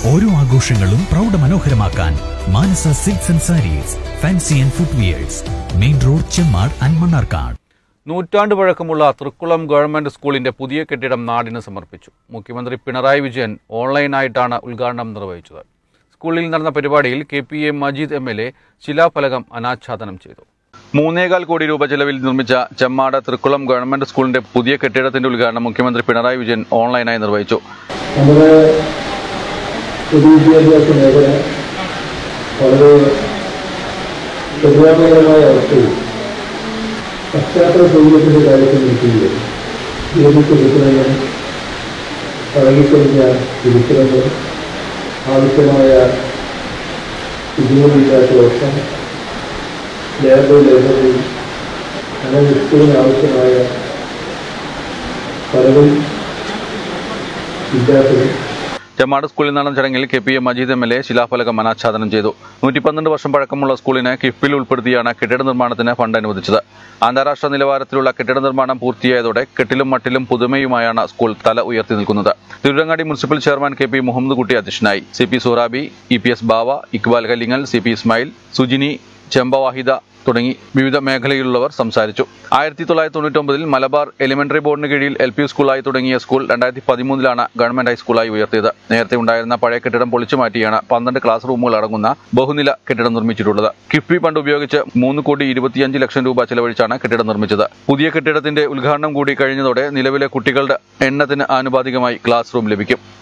ഓരോ ആഘോഷങ്ങളും പ്രൗഢ മനോഹരമാക്കാൻ Manasa silks and sarees fancy and footwears main road Chemmad and Mannarkkad നൂറ്റാണ്ട് പഴക്കമുള്ള തൃക്കുളം ഗവൺമെന്റ് സ്കൂളിന്റെ പുതിയ കെട്ടിടം നാടിന് സമർപ്പിച്ചു മുഖ്യമന്ത്രി പിണറായി വിജയൻ ഓൺലൈനായിട്ടാണ് ഉദ്ഘാടനം നിർവഹിച്ചത് സ്കൂളിൽ നടന്ന പരിപാടിയിൽ K P A Majeed M L A ശിലാഫലകം അനാച്ഛാദനം ചെയ്തു മൂന്നേകാൽ കോടി രൂപ ചെലവിൽ നിർമ്മിച്ച ചെമ്മാട് തൃക്കുളം ഗവൺമെന്റ് സ്കൂളിന്റെ പുതിയ കെട്ടിടത്തിന്റെ ഉദ്ഘാടനം മുഖ്യമന്ത്രി പിണറായി വിജയൻ ഓൺലൈനായി നിർവഹിച്ചു നമ്മുടെ പൊതുവിദ്യാഭ്യാസ മേഖല വളരെ പരിതാപകരമായ അവസ്ഥയിൽ പശ്ചാത്തല സൗകര്യത്തിൻ്റെ കാര്യത്തിൽ നിൽക്കുകയും നിയമിച്ച കെട്ടിടങ്ങൾ പഴകിക്കഴിഞ്ഞ ഇരിപ്പിടങ്ങൾ ആവശ്യമായ ശുചിത്വമില്ലാത്ത വർഷം ലാബ് ലൈബ്രറി അങ്ങനെ സ്കൂളിന് ആവശ്യമായ പലതും ഇല്ലാത്തതും ചെമ്മാട് സ്കൂളിൽ നടന്ന ചടങ്ങിൽ K P A Majeed M L A ശിലാഫലകം അനാച്ഛാദനം ചെയ്തു നൂറ്റി പന്ത്രണ്ട് വർഷം പഴക്കമുള്ള സ്കൂളിന് കിഫ്ബിൽ ഉൾപ്പെടുത്തിയാണ് കെട്ടിട നിർമ്മാണത്തിന് ഫണ്ട് അനുവദിച്ചത് അന്താരാഷ്ട്ര നിലവാരത്തിലുള്ള കെട്ടിട നിർമ്മാണം പൂർത്തിയായതോടെ കെട്ടിലും മട്ടിലും പുതുമയുമായാണ് സ്കൂൾ തല ഉയർത്തി നിൽക്കുന്നത് Tirurangadi municipal chairman K P Muhammad Kutty അധ്യക്ഷനായി C P Surabi E P S Bava Iqbal Kallingal C P Ismail Sujini Chembavahida തുടങ്ങി വിവിധ മേഖലയിലുള്ളവർ സംസാരിച്ചു ആയിരത്തി തൊള്ളായിരത്തി തൊണ്ണൂറ്റൊമ്പതിൽ മലബാർ എലിമെന്ററി ബോർഡിന് കീഴിൽ എൽ പി സ്കൂളായി തുടങ്ങിയ സ്കൂൾ രണ്ടായിരത്തി പതിമൂന്നിലാണ് ഗവൺമെന്റ് ഹൈസ്കൂളായി ഉയർത്തിയത് നേരത്തെ ഉണ്ടായിരുന്ന പഴയ കെട്ടിടം പൊളിച്ചു മാറ്റിയാണ് പന്ത്രണ്ട് ക്ലാസ് റൂമുകൾ അടങ്ങുന്ന ബഹുനില കെട്ടിടം നിർമ്മിച്ചിട്ടുള്ളത് കിഫ്ബി ഫണ്ട് ഉപയോഗിച്ച് മൂന്ന് കോടി ഇരുപത്തിയഞ്ച് ലക്ഷം രൂപ ചെലവഴിച്ചാണ് കെട്ടിടം നിർമ്മിച്ചത് പുതിയ കെട്ടിടത്തിന്റെ ഉദ്ഘാടനം കൂടി കഴിഞ്ഞതോടെ നിലവിലെ കുട്ടികളുടെ എണ്ണത്തിന് ആനുപാതികമായി ക്ലാസ് റൂം ലഭിക്കും